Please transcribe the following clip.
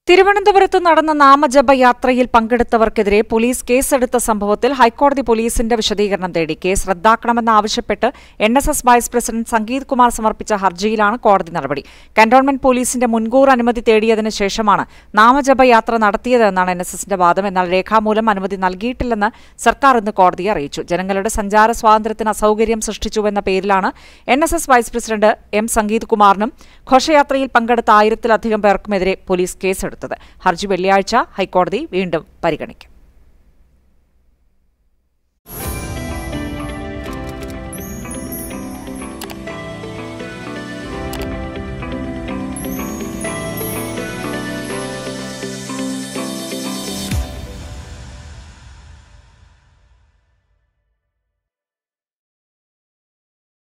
തിരുവനന്തപുരത്ത് നടന്ന നാമജപ യാത്രയിൽ പങ്കെടുത്തവർക്കെതിരെ പോലീസ് കേസെടുത്ത സംഭവത്തിൽ ഹൈക്കോടതി പോലീസിന്റെ വിശദീകരണം തേടി കേസ് റദ്ദാക്കണമെന്നാവശ്യപ്പെട്ട് N S S vice president Sangeeth Kumar സമർപ്പിച്ച ഹർജിയിലാണ് കോടതി നടപടി കന്റോൺമെന്റ് പോലീസിന്റെ മുൻകൂർ അനുമതി തേടിയതിനു ശേഷമാണ് നാമജപ യാത്ര നടത്തിയതെന്നാണ് എൻ എസ് എസിന്റെ വാദം എന്നാൽ രേഖാമൂലം അനുമതി നൽകിയിട്ടില്ലെന്ന് സർക്കാർ ഇന്ന് കോടതിയെ അറിയിച്ചു ജനങ്ങളുടെ സഞ്ചാര സ്വാതന്ത്ര്യത്തിന് അസൌകര്യം സൃഷ്ടിച്ചുവെന്ന പേരിലാണ് N S S vice president M Sangeeth കുമാറിനും ഘോഷയാത്രയിൽ പങ്കെടുത്ത ആയിരത്തിലധികം പേർക്കുമെതിരെ പോലീസ് കേസെടുത്തത് ഹർജി വെള്ളിയാഴ്ച ഹൈക്കോടതി വീണ്ടും പരിഗണിക്കും